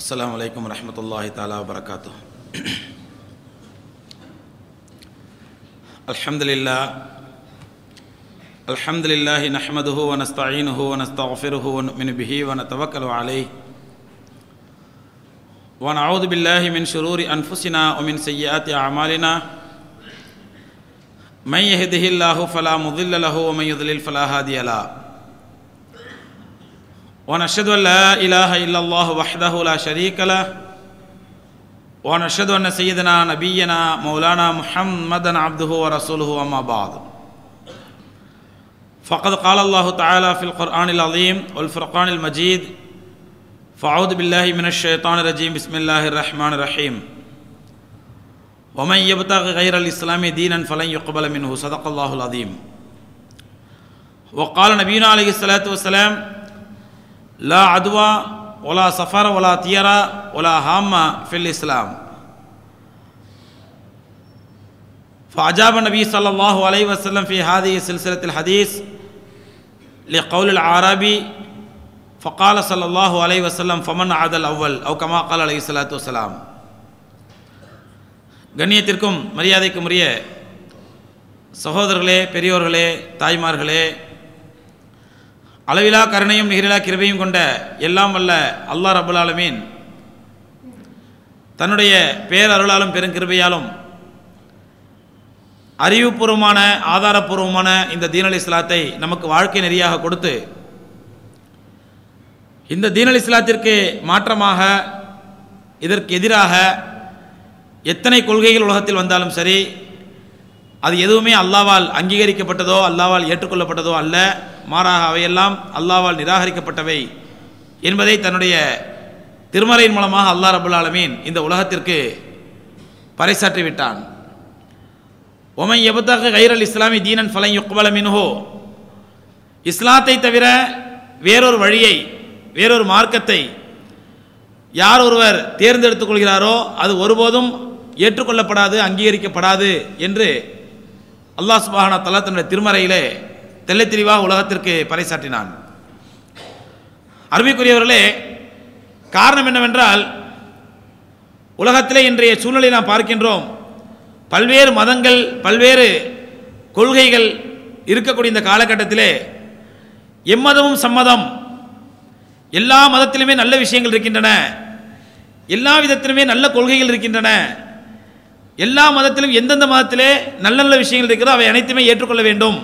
السلام عليكم ورحمة الله تعالى وبركاته الحمد لله الحمد لله نحمده ونستعينه ونستغفره ونؤمن به ونتوكل عليه ونعوذ بالله من شرور أنفسنا ومن سيئات أعمالنا من يهده الله فلا مضل له ومن يضلل فلا هادي له ونشهد أن لا إله إلا الله وحده لا شريك له ونشهد أن سيدنا نبينا مولانا محمدا عبده ورسوله أما بعد فقد قال الله تعالى في القرآن العظيم والفرقان المجيد فأعوذ بالله من الشيطان الرجيم بسم الله الرحمن الرحيم ومن يبتغي غير الإسلام دينا فلن يقبل منه صدق الله العظيم وقال نبينا عليه الصلاة والسلام لا عدوى ولا سفر ولا طيرة ولا هامة في الإسلام فأجاب النبي صلى الله عليه وسلم في هذه سلسلة الحديث لقول العربي فقال صلى الله عليه وسلم فمن عاد الأول أو كما قال عليه الصلاة والسلام கண்ணியத்திற்கும் மரியாதைக்கும் உரிய சகோதரர்களே பெரியோர்களே தாய்மார்களே அளவிலா கருணையும் நிகரிலா கிருபையும் கொண்ட எல்லாம் வல்ல அல்லாஹ் ரபுல் ஆலமீன் தன்னுடைய பேரருளாலும் பெருங்கிருபையாலும் அறிவுபூர்வமான ஆதாரபூர்வமான இந்த தீனல் இஸ்லாத்தை நமக்கு வாழ்க்கை நெறியாக கொடுத்து இந்த தீனல் இஸ்லாத்திற்கு மாற்றமாக இதற்கு எதிராக எத்தனை கொள்கைகள் உலகத்தில் வந்தாலும் சரி அது எதுவுமே அல்லாவால் அங்கீகரிக்கப்பட்டதோ அல்லாவால் ஏற்றுக்கொள்ளப்பட்டதோ அல்ல மாறாக அவையெல்லாம் அல்லாவால் நிராகரிக்கப்பட்டவை என்பதை தன்னுடைய திருமறையின் மூலமாக அல்லாஹ் ரபுல் ஆலமீன் இந்த உலகத்திற்கு பறைசாற்றி விட்டான் ஒமை எபத்தாக கைரல் இஸ்லாமி தீனன் ஃபலை யுக்பல மின்ஹோ இஸ்லாத்தை தவிர வேறொரு வழியை வேறொரு மார்க்கத்தை யார் ஒருவர் தேர்ந்தெடுத்துக் கொள்கிறாரோ அது ஒருபோதும் ஏற்றுக்கொள்ளப்படாது அங்கீகரிக்கப்படாது என்று அல்லாஹ் சுபானா தலா தன்னுடைய திருமறையிலே தெல்லை தெளிவாக உலகத்திற்கு பறைசாற்றினான் அருமைக்குரியவர்களே காரணம் என்னவென்றால் உலகத்திலே இன்றைய சூழ்நிலை நாம் பார்க்கின்றோம் பல்வேறு மதங்கள் பல்வேறு கொள்கைகள் இருக்கக்கூடிய இந்த காலகட்டத்திலே எம்மதமும் சம்மதம் எல்லா மதத்திலுமே நல்ல விஷயங்கள் இருக்கின்றன எல்லா விதத்திலுமே நல்ல கொள்கைகள் இருக்கின்றன எல்லா மதத்திலும் எந்தெந்த மதத்திலே நல்ல நல்ல விஷயங்கள் இருக்கிறதோ அவை அனைத்துமே ஏற்றுக்கொள்ள வேண்டும்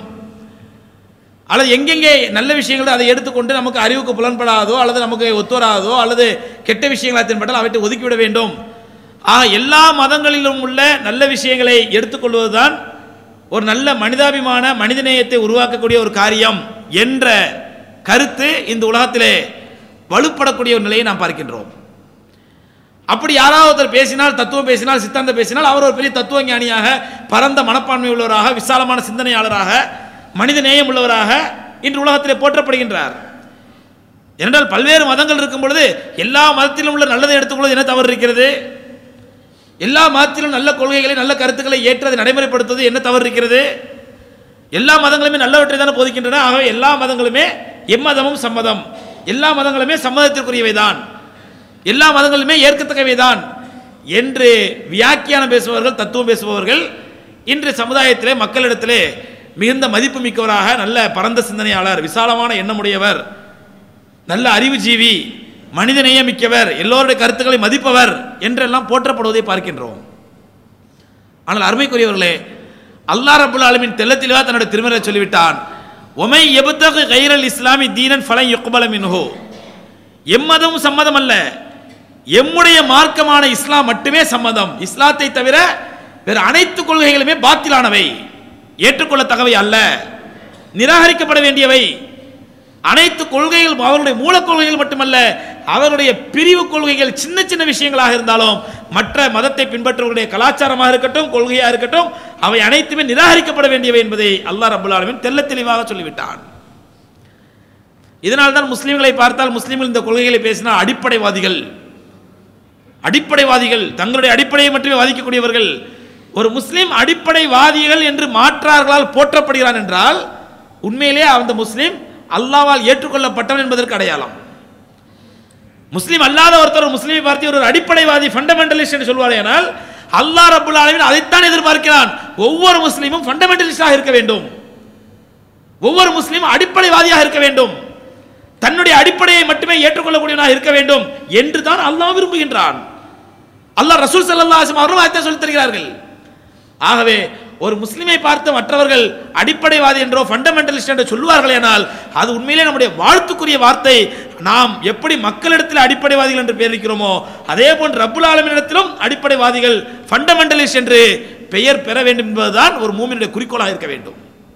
அல்லது எங்கெங்கே நல்ல விஷயங்கள் அதை எடுத்துக்கொண்டு நமக்கு அறிவுக்கு புலன்படாதோ அல்லது நமக்கு ஒத்துவராதோ அல்லது கெட்ட விஷயங்களை தென்பட்டால் அவற்றை ஒதுக்கிவிட வேண்டும் ஆக எல்லா மதங்களிலும் உள்ள நல்ல விஷயங்களை எடுத்துக்கொள்வதுதான் ஒரு நல்ல மனிதாபிமான மனிதநேயத்தை உருவாக்கக்கூடிய ஒரு காரியம் என்ற கருத்து இந்த உலகத்திலே வலுப்படக்கூடிய ஒரு நிலையை நாம் பார்க்கின்றோம் அப்படி யாராவது ஒருத்தர் பேசினால் தத்துவம் பேசினால் சித்தாந்தம் பேசினால் அவர் ஒரு பெரிய தத்துவ ஞானியாக பரந்த மனப்பான்மை உள்ளவராக விசாலமான சிந்தனையாளராக மனித நேயம் உள்ளவராக இன்று உலகத்திலே போற்றப்படுகின்றார் ஏனென்றால் பல்வேறு மதங்கள் இருக்கும் பொழுது எல்லா மதத்திலும் உள்ள நல்லதை எடுத்துக்கொள்வது என்ன தவறு இருக்கிறது எல்லா மதத்திலும் நல்ல கொள்கைகளை நல்ல கருத்துக்களை ஏற்று அதை நடைமுறைப்படுத்துவது என்ன தவறு இருக்கிறது எல்லா மதங்களுமே நல்லவற்றை தானே போதிக்கின்றன ஆகவே எல்லா மதங்களுமே எம்மதமும் சம்மதம் எல்லா மதங்களுமே சம்மதத்திற்குரியவை தான் எல்லா மதங்களுமே ஏற்கத்தக்கவை தான் என்று வியாக்கியானம் பேசுபவர்கள் தத்துவம் பேசுபவர்கள் இன்று சமுதாயத்திலே மக்களிடத்திலே மிகுந்த மதிப்பு மிக்கவராக நல்ல பரந்த சிந்தனையாளர் விசாலமான எண்ணமுடையவர் நல்ல அறிவுஜீவி மனித நேயமிக்கவர் எல்லோருடைய கருத்துக்களை மதிப்பவர் என்றெல்லாம் போற்றப்படுவதை பார்க்கின்றோம் ஆனால் அருமைக்குரியவர்களே அல்லா ரபுல் ஆலமின் தெல்லத்திலா தன்னுடைய திருமறை சொல்லிவிட்டான் ஒமை எபத்தகு கைரல் இஸ்லாமி தீனன் ஃபலை யுக்பல மின்ஹோ எம்மதம் சம்மதம் அல்ல எம்முடைய மார்க்கமான இஸ்லாம் மட்டுமே சம்மதம் இஸ்லாத்தை தவிர வேறு அனைத்து கொள்கைகளுமே பாத்திலானவை ஏற்றுக்கொள்ளத்தக்கவை அல்ல நிராகரிக்கப்பட வேண்டியவை அனைத்து கொள்கைகள் அவருடைய மூல கொள்கைகள் மட்டுமல்ல அவருடைய பிரிவு கொள்கைகள் சின்ன சின்ன விஷயங்களாக இருந்தாலும் மற்ற மதத்தை பின்பற்றவர்களுடைய கலாச்சாரமாக இருக்கட்டும் கொள்கையாக இருக்கட்டும் அவை அனைத்துமே நிராகரிக்கப்பட வேண்டியவை என்பதை அல்லாஹ் ரபுல் ஆலமின் தெல்ல தெளிவாக சொல்லிவிட்டான் இதனால் தான் முஸ்லீம்களை பார்த்தால் முஸ்லீம்கள் இந்த கொள்கைகளை பேசினால் அடிப்படைவாதிகள் அடிப்படைவாதிகள் தங்களுடைய அடிப்படையை மட்டுமே வாதிக்கக்கூடியவர்கள் ஒரு முஸ்லீம் அடிப்படைவாதிகள் என்று மாற்றார்களால் போற்றப்படுகிறான் என்றால் உண்மையிலே அந்த முஸ்லீம் அல்லாவால் ஏற்றுக்கொள்ளப்பட்டவன் என்பதற்கு அடையாளம் முஸ்லீம் அல்லாத ஒருத்தர் ஒரு முஸ்லீமை பார்த்து ஒரு அடிப்படைவாதி ஃபண்டமெண்டலிஸ்ட் என்று சொல்வார் ஆனால் அல்லாஹ் ரப்புல் ஆலமீன் அதைத்தான் எதிர்பார்க்கிறான் ஒவ்வொரு முஸ்லீமும் ஃபண்டமெண்டலிஸ்டாக இருக்க வேண்டும் ஒவ்வொரு முஸ்லீமும் அடிப்படைவாதியாக இருக்க வேண்டும் தன்னுடைய அடிப்படையை மட்டுமே ஏற்றுக்கொள்ளக்கூடியவனாக இருக்க வேண்டும் என்று தான் அல்லாஹ் விரும்புகின்றான் அல்லாஹ் ரசூல் ஸல்லல்லாஹு அலைஹி அவர்களும் அதைத்தான் சொல்லித் தருகிறார்கள் ஆகவே ஒரு முஸ்லிமை பார்த்து மற்றவர்கள் அடிப்படைவாதி என்றோ ஃபண்டமெண்டலிஸ்ட் என்றோ சொல்வார்கள் ஆனால் அது உண்மையிலே நம்முடைய வாழ்த்துக்குரிய வார்த்தை நாம் எப்படி மக்களிடத்தில் அடிப்படைவாதிகள் என்று பெயர் இருக்கிறோமோ அதே போன்று ரப்புல் ஆலமீனிடத்திலும் அடிப்படைவாதிகள் ஃபண்டமெண்டலிஸ்ட் என்று பெயர் பெற வேண்டும் என்பதுதான் ஒரு மூமினுடைய குறிக்கோளாக இருக்க வேண்டும்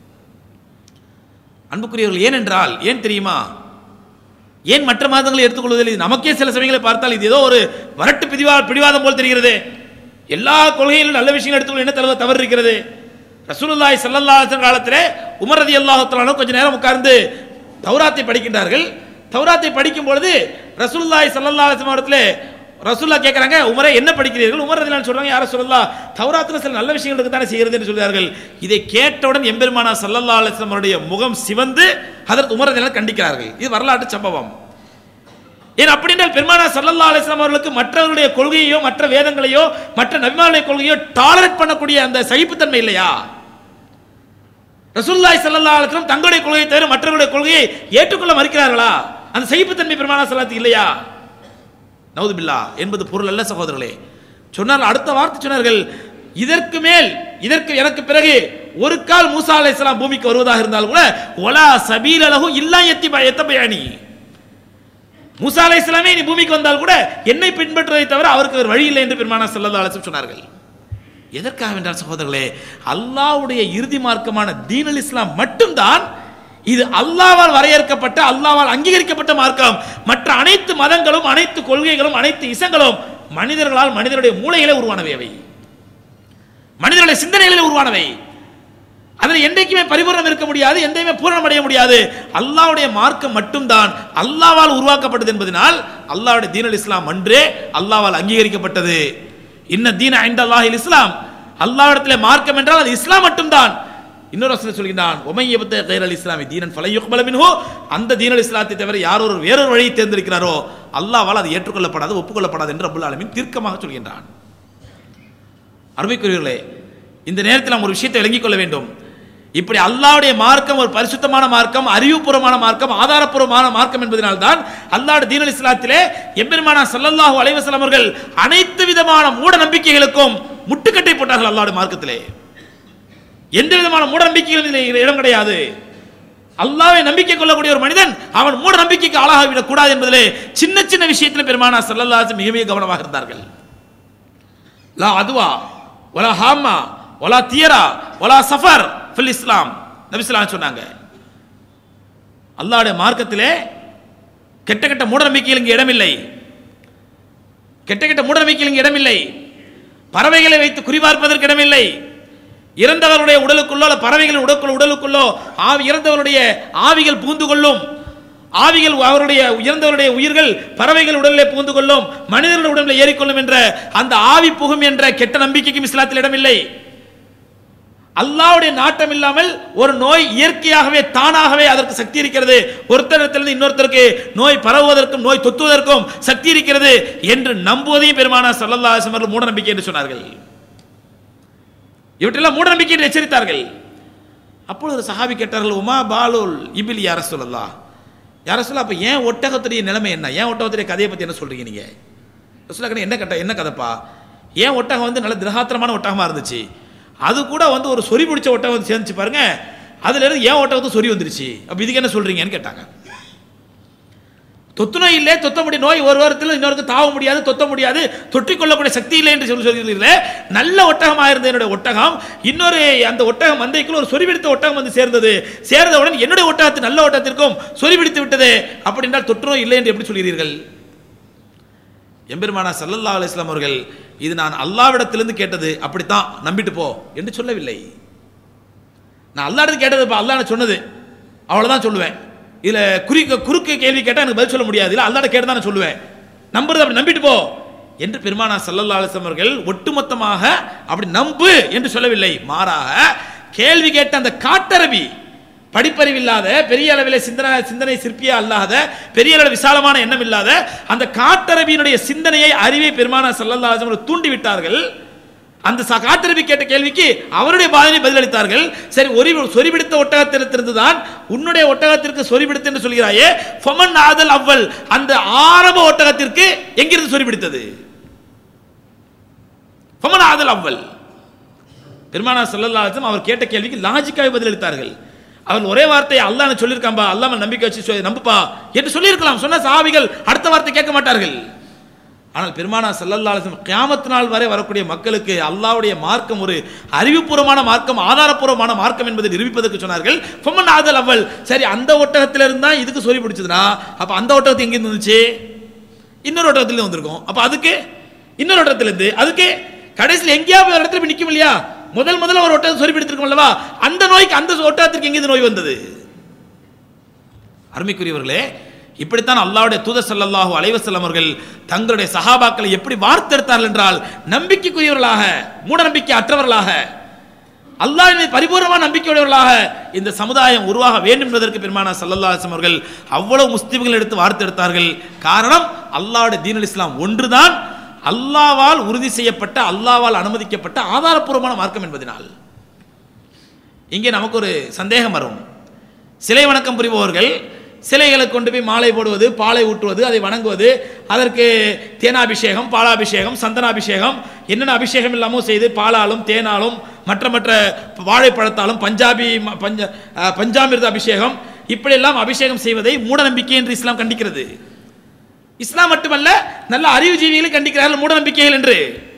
அன்புக்குரியவர்கள் ஏனென்றால் ஏன் தெரியுமா ஏன் மற்ற மாதங்களை எடுத்துக்கொள்வதில் இது நமக்கே சில சமயங்களை பார்த்தால் இது ஏதோ ஒரு வரட்டு பிடிவா பிடிவாதம் போல் தெரிகிறது எல்லா கொள்கையிலும் நல்ல விஷயங்கள் எடுத்துக்கொள்ள என்ன தவிர தவறு இருக்கிறது ரசூலுல்லாஹி ஸல்லல்லாஹு அலைஹி வஸல்லம் காலத்திலே உமர் ரலியல்லாஹு தஆலா கொஞ்ச நேரம் உட்கார்ந்து தௌராத்தை படிக்கின்றார்கள் தௌராத்தை படிக்கும் பொழுது ரசூலுல்லாஹி ஸல்லல்லாஹு அலைஹி வஸல்லம் இடத்திலே ரசூல்லா கேட்கறாங்க உமரே என்ன படிக்கிறீர்கள் உமர் ரலியல்லாஹு சொல்றாங்க யார சொல்லலாம் தௌராத்துல சில நல்ல விஷயங்களுக்கு தானே செய்கிறது என்று சொல்கிறார்கள் இதை கேட்டவுடன் எம்பெருமானா ஸல்லல்லாஹு அலைஹி வஸல்லம் அவருடைய முகம் சிவந்து ஹதரத் உமர் ரலியல்லாஹு கண்டிக்கிறார்கள் இது வரலாற்று சம்பவம் ஏன் அப்படி என்றால் பெருமானா சல்லல்லா அலிஸ்லாம் அவர்களுக்கு மற்றவர்களுடைய கொள்கையோ மற்ற வேதங்களையோ மற்ற நபிமாருடைய கொள்கையோ டாலரேட் பண்ணக்கூடிய அந்த சகிப்புத்தன்மை இல்லையா ரசூல்லாய் சல்லல்லா அலிஸ்லாம் தங்களுடைய கொள்கையை தவிர மற்றவர்களுடைய கொள்கையை ஏற்றுக்கொள்ள மறுக்கிறார்களா அந்த சகிப்புத்தன்மை பெருமானா சல்லாத்து இல்லையா நவுதுபில்லா என்பது பொருள் அல்ல சகோதரர்களே சொன்னால் அடுத்த வார்த்தை சொன்னார்கள் இதற்கு மேல் இதற்கு எனக்கு பிறகு ஒரு கால் மூசா அலைஹிஸ்ஸலாம் பூமிக்கு வருவதாக இருந்தால் கூட ஒலா சபீல் அலகு இல்லா எத்தி எத்தபயானி மூசா அலை இஸ்லாமே நீ பூமிக்கு வந்தால் கூட என்னை பின்பற்றுவதை தவிர அவருக்கு ஒரு வழி இல்லை என்று பெருமானா சல்லல்லா அலிஸ்லம் சொன்னார்கள் எதற்காக என்றால் சகோதரர்களே அல்லாஹ்வுடைய இறுதி மார்க்கமான தீனல் இஸ்லாம் மட்டும்தான் இது அல்லாவால் வரையறுக்கப்பட்ட அல்லாவால் அங்கீகரிக்கப்பட்ட மார்க்கம் மற்ற அனைத்து மதங்களும் அனைத்து கொள்கைகளும் அனைத்து இசங்களும் மனிதர்களால் மனிதனுடைய மூளைகளே உருவானவை அவை மனிதனுடைய சிந்தனைகளே உருவானவை அதில் என்றைக்குமே பரிபூர்ணம் இருக்க முடியாது எந்தையுமே பூரணம் அடைய முடியாது அல்லாஹ்வுடைய மார்க்கம் மட்டும்தான் அல்லாவால் உருவாக்கப்பட்டது என்பதனால் அல்லாஹ்வுடைய தீனல் இஸ்லாம் அன்றே அல்லாவால் அங்கீகரிக்கப்பட்டது இன்ன தீன ஐந்த அல்லாஹில் இஸ்லாம் அல்லாஹ்விடத்திலே மார்க்கம் என்றால் அது இஸ்லாம் மட்டும்தான் இன்னொரு வசனம் சொல்கிறான் உமையபத்த கைரல் இஸ்லாமி தீனன் ஃபலையுக்பல மின்ஹு அந்த தீனல் இஸ்லாத்தை தவிர யார் ஒரு வேறொரு வழியை தேர்ந்தெடுக்கிறாரோ அல்லாஹ்வால் அது ஏற்றுக்கொள்ளப்படாது ஒப்புக்கொள்ளப்படாது என்று அபுல் ஆலமீன் தீர்க்கமாக சொல்கின்றான் அருமைக்குரியவர்களே இந்த நேரத்தில் நாம் ஒரு விஷயத்தை விளங்கிக் கொள்ள வேண்டும் இப்படி அல்லாஹ்வுடைய மார்க்கம் ஒரு பரிசுத்தமான மார்க்கம் அறிவுபூர்வமான மார்க்கம் ஆதாரப்பூர்வமான மார்க்கம் என்பதனால்தான் அல்லாஹ்வுடைய தீனல் இஸ்லாத்திலே எம்பெருமானா ஸல்லல்லாஹு அலைஹி வஸல்லம் அவர்கள் அனைத்து விதமான மூட நம்பிக்கைகளுக்கும் முட்டுக்கட்டை போட்டார்கள் அல்லாஹ்வுடைய மார்க்கத்திலே எந்த விதமான மூட நம்பிக்கைகளும் இதில் இடம் கிடையாது அல்லாஹ்வை நம்பிக்கை கொள்ளக்கூடிய ஒரு மனிதன் அவன் மூட நம்பிக்கைக்கு ஆளாகிவிடக் கூடாது என்பதிலே சின்ன சின்ன விஷயத்தில் பெருமானா ஸல்லல்லாஹு அலைஹி வஸல்லம் மிக மிக கவனமாக இருந்தார்கள் லா அதுவா ஒலா ஹாமா ஒலா தியரா ஒலா சஃபர் ஃபில் இஸ்லாம் நபிஸ்லாம் சொன்னாங்க அல்லாஹ்வுடைய மார்க்கத்திலே கெட்ட கெட்ட மூடநம்பிக்கையில் இங்கு இடமில்லை கெட்ட கெட்ட மூடநம்பிக்கையில் இங்கு இடமில்லை பறவைகளை வைத்து குறிபார்ப்பதற்கு இடமில்லை இறந்தவருடைய உடலுக்குள்ளோ அல்லது பறவைகளின் உடலுக்குள்ள உடலுக்குள்ளோ ஆவி இறந்தவருடைய ஆவிகள் பூந்து கொள்ளும் ஆவிகள் அவருடைய இறந்தவருடைய உயிர்கள் பறவைகள் உடலிலே பூந்து கொள்ளும் மனிதர்கள் உடலில் ஏறிக்கொள்ளும் என்ற அந்த ஆவி புகும் என்ற கெட்ட நம்பிக்கைக்கும் இஸ்லாத்தில் இடமில்லை அல்லாவுடைய நாட்டம் இல்லாமல் ஒரு நோய் இயற்கையாகவே தானாகவே அதற்கு சக்தி இருக்கிறது ஒருத்தரிடத்திலிருந்து இன்னொருத்தருக்கு நோய் பரவுவதற்கும் நோய் தொத்துவதற்கும் சக்தி இருக்கிறது என்று நம்புவதையும் பெருமானா சல்லல்லா அவர்கள் மூட நம்பிக்கை என்று சொன்னார்கள் இவற்றெல்லாம் மூட நம்பிக்கை என்று எச்சரித்தார்கள் அப்பொழுது ஒரு சஹாபி கேட்டார்கள் உமா பாலுல் இபில் யார சொல்லலா யார சொல்ல அப்ப ஏன் ஒட்டகத்துடைய நிலைமை என்ன ஏன் ஒட்டகத்துடைய கதையை பத்தி என்ன சொல்றீங்க நீங்க ரசூலுல்லாஹ் என்ன கட்ட என்ன கதைப்பா ஏன் ஒட்டகம் வந்து நல்ல திரகாத்திரமான ஒட்டகமா இருந்துச்சு அது கூட வந்து ஒரு சொறி பிடிச்ச ஒட்டகம் வந்து சேர்ந்துச்சு பாருங்க அதுல இருந்து ஏன் ஒட்டகத்துக்கு சொறி வந்துருச்சு அப்ப இதுக்கு என்ன சொல்றீங்கன்னு கேட்டாங்க தொத்து நோய் இல்லை தொத்த முடிய நோய் ஒரு வாரத்தில் இன்னொருக்கு தாவ முடியாது தொத்த முடியாது தொற்றிக் கொள்ளக்கூடிய சக்தி இல்லை என்று சொல்லி சொல்கிறீர்களே நல்ல ஒட்டகமாக இருந்த என்னுடைய ஒட்டகம் இன்னொரு அந்த ஒட்டகம் மந்தைக்குள்ள ஒரு சொறி பிடித்த ஒட்டகம் வந்து சேர்ந்தது சேர்ந்தவுடன் என்னுடைய ஒட்டகத்து நல்ல ஒட்டகத்திற்கும் சொறி பிடித்து விட்டது அப்படி என்றால் தொற்று நோய் இல்லை என்று எப்படி சொல்கிறீர்கள் எம்பெருமானா சல்லல்லா அலிஸ்லாம் அவர்கள் இது நான் அல்லாவிடத்திலிருந்து கேட்டது அப்படித்தான் நம்பிட்டு போ என்று சொல்லவில்லை நான் அல்லாடத்து கேட்டதுப்பா அல்லாஹ் சொன்னது அவ்வளவுதான் சொல்லுவேன் இதுல குறிக்க குறுக்கு கேள்வி கேட்டா எனக்கு பதில் சொல்ல முடியாது இல்ல அல்லாட கேட்டு தான் நான் சொல்லுவேன் நம்புறது அப்படி நம்பிட்டு போ என்று பெருமானா சல்லல்லா அலிஸ்லாம் அவர்கள் ஒட்டுமொத்தமாக அப்படி நம்பு என்று சொல்லவில்லை மாறாக கேள்வி கேட்ட அந்த காட்டரபி படிப்பறிவு இல்லாத பெரிய அளவில் சிந்தனை சிந்தனை சிற்பியா அல்லாத பெரிய அளவில் விசாலமான எண்ணம் இல்லாத அந்த காட்டரபியினுடைய சிந்தனையை அறிவை பெருமானா சல்லல்லாஹு அலைஹி வஸல்லம் தூண்டி விட்டார்கள் அந்த ச- காட்டரபி கேட்ட கேள்விக்கு அவருடைய பாதனை பதிலளித்தார்கள் சரி ஒரு சொறி பிடித்த ஒட்டகத்திலிருந்து தான் உன்னுடைய ஒட்டகத்திற்கு சொறி பிடித்து என்று சொல்கிறாயே ஃபமன் ஆதல் அவ்வல் அந்த ஆரம்ப ஒட்டகத்திற்கு எங்கிருந்து சொறி பிடித்தது ஃபமன் ஆதல் அவ்வல் பெருமானா ஸல்லல்லாஹு அலைஹி வஸல்லம் அவர் கேட்ட கேள்விக்கு லாஜிக்காக பதிலளித்தார்கள் அவர் ஒரே வார்த்தையை அல்லாஹ் சொல்லியிருக்காம்பா அல்லாஹ் மேல நம்பிக்கை வச்சு சொ- நம்புப்பா என்று சொல்லியிருக்கலாம் சொன்ன சாவிகள் அடுத்த வார்த்தை கேட்க மாட்டார்கள் ஆனால் பெருமானா ஸல்லல்லாஹு அலைஹி வஸல்லம் கியாமத் நாள் வரை வரக்கூடிய மக்களுக்கு அல்லாஹ்வுடைய மார்க்கம் ஒரு அறிவுபூர்வமான மார்க்கம் ஆதாரப்பூர்வமான மார்க்கம் என்பதை நிரூபிப்பதற்கு சொன்னார்கள் ஃபமன் ஆதல் அவ்வல் சரி அந்த ஒட்டகத்துல இருந்தா இதுக்கு சொல்லி பிடிச்சதுன்னா அப்ப அந்த ஒட்டகத்து எங்க இருந்துச்சு இன்னொரு ஒட்டகத்துல வந்திருக்கும் அப்ப அதுக்கு இன்னொரு ஒட்டகத்துல இருந்து அதுக்கு கடைசியில் எங்கேயாவது ஒரு இடத்துல போய் நிக்கும் இல்லையா முதல் முதல்ல ஒரு ஒட்டகம் சொல்லி பிடித்திருக்கும் அல்லவா அந்த நோய்க்கு அந்த ஒட்டகத்திற்கு எங்கே நோய் வந்தது அருமைக்குரியவர்களே இப்படித்தான் அல்லாஹ்வுடைய தூதர் ஸல்லல்லாஹு அலைஹி வஸல்லம் அவர்கள் தங்களுடைய சஹாபாக்களை எப்படி வார்த்தெடுத்தார்கள் என்றால் நம்பிக்கைக்குரியவர்களாக மூட நம்பிக்கை அற்றவர்களாக அல்லாஹ்வின் மீது பரிபூர்ணமான நம்பிக்கையுடையவர்களாக இந்த சமுதாயம் உருவாக வேண்டும் என்பதற்கு பெருமானா ஸல்லல்லாஹு அலைஹி வஸல்லம் அவர்கள் அவ்வளவு முஸ்லிம்கள் எடுத்து வார்த்தெடுத்தார்கள் காரணம் அல்லாஹ்வுடைய தீனுல் இஸ்லாம் ஒன்றுதான் அல்லாவால் உறுதி செய்யப்பட்ட அல்லாவால் அனுமதிக்கப்பட்ட ஆதாரப்பூர்வமான மார்க்கம் என்பதனால் இங்கே நமக்கு ஒரு சந்தேகம் வரும் சிலை வணக்கம் புரிபவர்கள் சிலைகளை கொண்டு போய் மாலை போடுவது பாலை ஊட்டுவது அதை வணங்குவது அதற்கு தேனாபிஷேகம் பாலாபிஷேகம் சந்தனாபிஷேகம் என்னென்ன அபிஷேகம் இல்லாமோ செய்து பாலாலும் தேனாலும் மற்ற மற்ற வாழைப்பழத்தாலும் பஞ்சாபி ம- பஞ்ச அஹ், பஞ்சாமிர்த அபிஷேகம் இப்படியெல்லாம் அபிஷேகம் செய்வதை மூட நம்பிக்கை என்று இஸ்லாம் கண்டிக்கிறது இஸ்லாம் மட்டுமல்ல நல்ல அறிவுஜீவிகளை கண்டிக்கிறார்கள் மூட நம்பிக்கைகள் என்று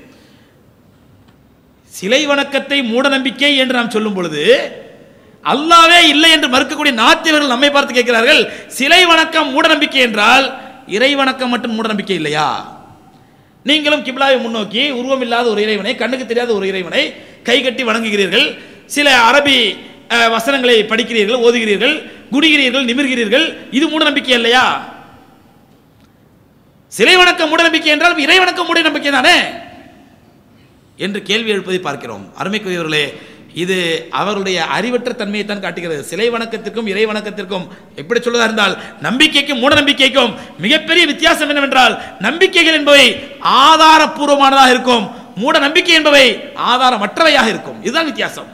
சிலை வணக்கத்தை மூட நம்பிக்கை என்று நாம் சொல்லும் பொழுது அல்லாவே இல்லை என்று மறுக்கக்கூடிய நாத்தியவர்கள் நம்மை பார்த்து கேட்கிறார்கள் சிலை வணக்கம் மூட நம்பிக்கை என்றால் இறை வணக்கம் மட்டும் மூட நம்பிக்கை இல்லையா நீங்களும் கிப்லாவை முன்னோக்கி உருவம் இல்லாத ஒரு இறைவனை கண்ணுக்கு தெரியாத ஒரு இறைவனை கை கட்டி வணங்குகிறீர்கள் சில அரபி அஹ், வசனங்களை படிக்கிறீர்கள் ஓதுகிறீர்கள் குடிகிறீர்கள் நிமிர்கிறீர்கள் இது மூட நம்பிக்கை இல்லையா சிலை வணக்கம் மூட நம்பிக்கை என்றால் இறை வணக்கம் மூட நம்பிக்கை தானே என்று கேள்வி எழுப்பதை பார்க்கிறோம் அருமைக்குரியவர்களே இது அவர்களுடைய அறிவற்ற தன்மையை தான் காட்டுகிறது சிலை வணக்கத்திற்கும் இறை வணக்கத்திற்கும் எப்படி சொல்வதா இருந்தால் நம்பிக்கைக்கும் மூட நம்பிக்கைக்கும் மிகப்பெரிய வித்தியாசம் என்னவென்றால் நம்பிக்கைகள் என்பவை ஆதாரப்பூர்வமானதாக இருக்கும் மூட நம்பிக்கை என்பவை ஆதாரமற்றவையாக இருக்கும் இதுதான் வித்தியாசம்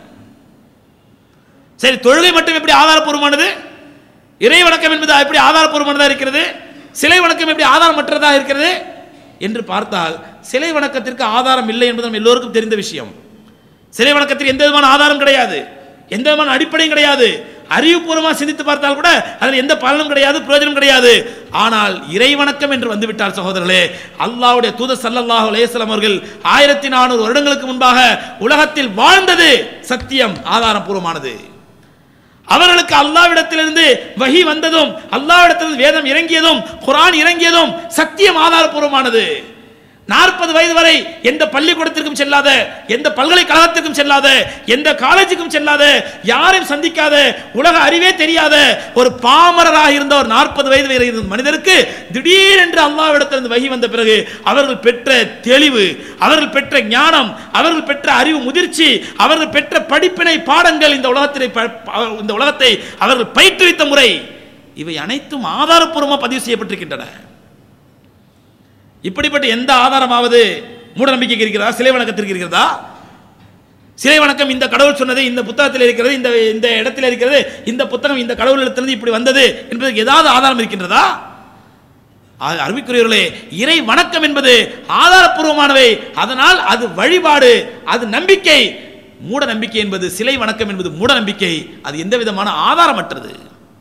சரி தொழுகை மட்டும் எப்படி ஆதாரப்பூர்வமானது இறை வணக்கம் என்பது எப்படி ஆதாரப்பூர்வமானதா இருக்கிறது சிலை வணக்கம் எப்படி ஆதாரமற்றதா இருக்கிறது என்று பார்த்தால் சிலை வணக்கத்திற்கு ஆதாரம் இல்லை என்பது நம்ம எல்லோருக்கும் தெரிந்த விஷயம் சிலை வணக்கத்திற்கு எந்த விதமான ஆதாரம் கிடையாது எந்த விதமான அடிப்படையும் கிடையாது அறிவுபூர்வமாக சிந்தித்து பார்த்தால் கூட அதில் எந்த பலனும் கிடையாது பிரயோஜனம் கிடையாது ஆனால் இறை வணக்கம் என்று வந்துவிட்டார் சகோதரர்களே அல்லாஹ்வுடைய தூதர் ஸல்லல்லாஹு அலைஹி வஸல்லம் அவர்கள் ஆயிரத்தி நானூறு வருடங்களுக்கு முன்பாக உலகத்தில் வாழ்ந்தது சத்தியம் ஆதாரப்பூர்வமானது அவர்களுக்கு அல்லாவிடத்திலிருந்து வஹி வந்ததும் அல்லாவிடத்திலிருந்து வேதம் இறங்கியதும் குர்ஆன் இறங்கியதும் சத்தியம் ஆதாரப்பூர்வமானது நாற்பது வயது வரை எந்த பள்ளிக்கூடத்திற்கும் செல்லாத எந்த பல்கலைக்கழகத்திற்கும் செல்லாத எந்த காலேஜுக்கும் செல்லாத யாரையும் சந்திக்காத உலக அறிவே தெரியாத ஒரு பாமரராக இருந்த ஒரு நாற்பது வயது வரை இருந்த மனிதருக்கு திடீரென்று அல்லாவிடத்திலிருந்து வகி வந்த பிறகு அவர்கள் பெற்ற தெளிவு அவர்கள் பெற்ற ஞானம் அவர்கள் பெற்ற அறிவு முதிர்ச்சி அவர்கள் பெற்ற படிப்பினை பாடங்கள் இந்த உலகத்திலே ப- ப- இந்த உலகத்தை அவர்கள் பயிற்றுவித்த முறை இவை அனைத்தும் ஆதாரப்பூர்வமாக பதிவு செய்யப்பட்டிருக்கின்றன இப்படிப்பட்ட எந்த ஆதாரமாவது மூட நம்பிக்கைக்கு இருக்கிறதா சிலை வணக்கத்திற்கு இருக்கிறதா சிலை வணக்கம் இந்த கடவுள் சொன்னது இந்த புத்தகத்தில் இருக்கிறது இந்த இந்த இடத்தில் இருக்கிறது இந்த புத்தகம் இந்த கடவுளிடத்திலிருந்து இப்படி வந்தது என்பதற்கு ஏதாவது ஆதாரம் இருக்கின்றதா அது அருமைக்குரியவர்களே இறை வணக்கம் என்பது ஆதாரப்பூர்வமானவை அதனால் அது வழிபாடு அது நம்பிக்கை மூட நம்பிக்கை என்பது சிலை வணக்கம் என்பது மூட நம்பிக்கை அது எந்த விதமான ஆதாரமற்றது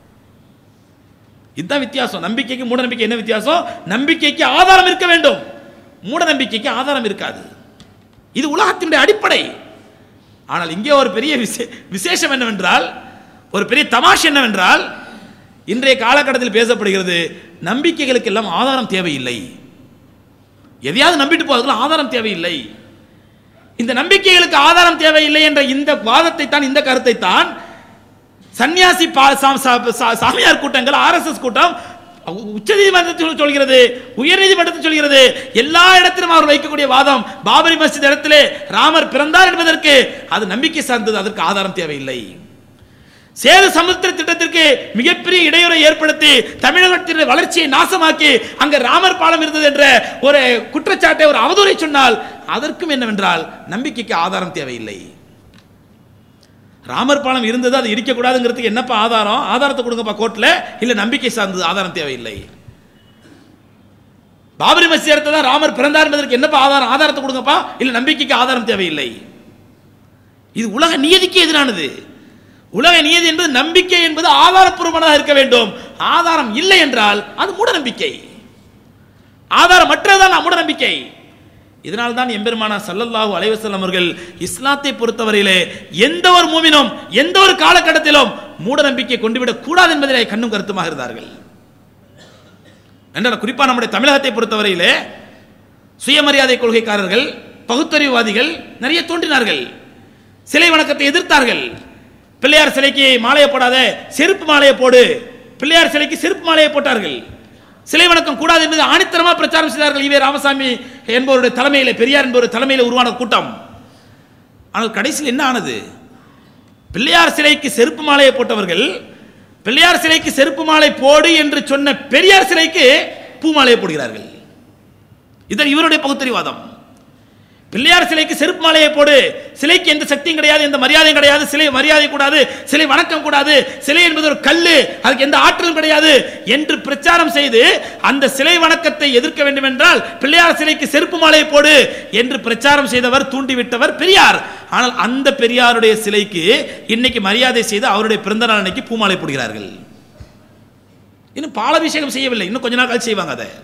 இதுதான் வித்தியாசம் நம்பிக்கைக்கு மூட நம்பிக்கை என்ன வித்தியாசம் நம்பிக்கைக்கு ஆதாரம் இருக்க வேண்டும் மூட நம்பிக்கைக்கு ஆதாரம் இருக்காது இது உலகத்தினுடைய அடிப்படை ஆனால் இங்கே ஒரு பெரிய விசே விசேஷம் என்னவென்றால் ஒரு பெரிய தமாஷ் என்னவென்றால் இன்றைய காலகட்டத்தில் பேசப்படுகிறது நம்பிக்கைகளுக்கு எல்லாம் ஆதாரம் தேவையில்லை எதையாவது நம்பிட்டு போவதற்கு ஆதாரம் தேவையில்லை இந்த நம்பிக்கைகளுக்கு ஆதாரம் தேவையில்லை என்ற இந்த வாதத்தை தான் இந்த கருத்தை தான் சன்னியாசி பா- சா- சா- சா- சாமியார் கூட்டங்கள் ஆர்எஸ்எஸ் கூட்டம் உச்ச நீதிமன்றத்தில் சொல்கிறது உயர் நீதிமன்றத்தில் சொல்கிறது எல்லா இடத்திலும் அவர் வைக்கக்கூடிய வாதம் பாபரி மஸ்ஜித் இடத்திலே ராமர் பிறந்தார் என்பதற்கு அது நம்பிக்கை சார்ந்தது அதற்கு ஆதாரம் தேவையில்லை சேது சமுத்திர திட்டத்திற்கு மிகப்பெரிய இடையூறை ஏற்படுத்தி தமிழகத்தின் வளர்ச்சியை நாசமாக்கி அங்க ராமர் பாலம் இருந்தது என்ற ஒரு குற்றச்சாட்டை ஒரு அவதூறை சொன்னால் அதற்கும் என்னவென்றால் நம்பிக்கைக்கு ஆதாரம் தேவையில்லை ராமர் பாலம் இருந்தது அது இடிக்கக்கூடாதுங்கிறதுக்கு என்னப்பா ஆதாரம் ஆதாரத்தை கொடுங்கப்பா கோர்ட்ல இல்ல நம்பிக்கை சார்ந்தது ஆதாரம் தேவையில்லை பாபரி மசீத் இடத்துல தான் ராமர் பிறந்தார் என்பதற்கு என்னப்பா ஆதாரம் ஆதாரத்தை கொடுங்கப்பா இல்ல நம்பிக்கைக்கு ஆதாரம் தேவையில்லை இது உலக நியதிக்கு எதிரானது உலக நியதி என்பது நம்பிக்கை என்பது ஆதாரப்பூர்வமானதாக இருக்க வேண்டும் ஆதாரம் இல்லை என்றால் அது மூட நம்பிக்கை ஆதாரமற்றதுதான் மூட நம்பிக்கை இதனால் தான் எம்பெருமானா சல்லல்லாஹு அலைஹி வஸல்லம் அவர்கள் இஸ்லாத்தை பொறுத்தவரையிலே எந்த ஒரு மூமினும் எந்த ஒரு காலகட்டத்திலும் மூட நம்பிக்கை கொண்டுவிடக் கூடாது என்பதிலே கண்ணும் கருத்துமாக இருந்தார்கள் என்றால் குறிப்பா நம்முடைய தமிழகத்தை பொறுத்தவரையிலே சுயமரியாதை கொள்கைக்காரர்கள் பகுத்தறிவுவாதிகள் நிறைய தோன்றினார்கள் சிலை வணக்கத்தை எதிர்த்தார்கள் பிள்ளையார் சிலைக்கு மாலையை போடாத செருப்பு மாலையை போடு பிள்ளையார் சிலைக்கு செருப்பு மாலையை போட்டார்கள் சிலை வணக்கம் கூடாது என்பது ஆணித்தரமா பிரச்சாரம் செய்தார்கள் ஈவே ராமசாமி என்பவருடைய தலைமையிலே பெரியார் என்பவர் தலைமையில் உருவான கூட்டம் ஆனால் கடைசியில் என்ன ஆனது பிள்ளையார் சிலைக்கு செருப்பு மாலையை போட்டவர்கள் பிள்ளையார் சிலைக்கு செருப்பு மாலை போடு என்று சொன்ன பெரியார் சிலைக்கு பூ மாலையை போடுகிறார்கள் இது இவருடைய பகுத்தறிவாதம் பிள்ளையார் சிலைக்கு செருப்பு மாலையை போடு சிலைக்கு எந்த சக்தியும் கிடையாது எந்த மரியாதையும் கிடையாது சிலை மரியாதை கூடாது சிலை வணக்கம் கூடாது சிலை என்பது ஒரு கல்லு அதுக்கு எந்த ஆற்றலும் கிடையாது என்று பிரச்சாரம் செய்து அந்த சிலை வணக்கத்தை எதிர்க்க வேண்டும் என்றால் பிள்ளையார் சிலைக்கு செருப்பு மாலையை போடு என்று பிரச்சாரம் செய்தவர் தூண்டிவிட்டவர் பெரியார் ஆனால் அந்த பெரியாருடைய சிலைக்கு இன்னைக்கு மரியாதை செய்து அவருடைய பிறந்த நாள் அன்னைக்கு பூமாலை போடுகிறார்கள் இன்னும் பாலாபிஷேகம் செய்யவில்லை இன்னும் கொஞ்ச நாள் கழிச்சு செய்வாங்க அதை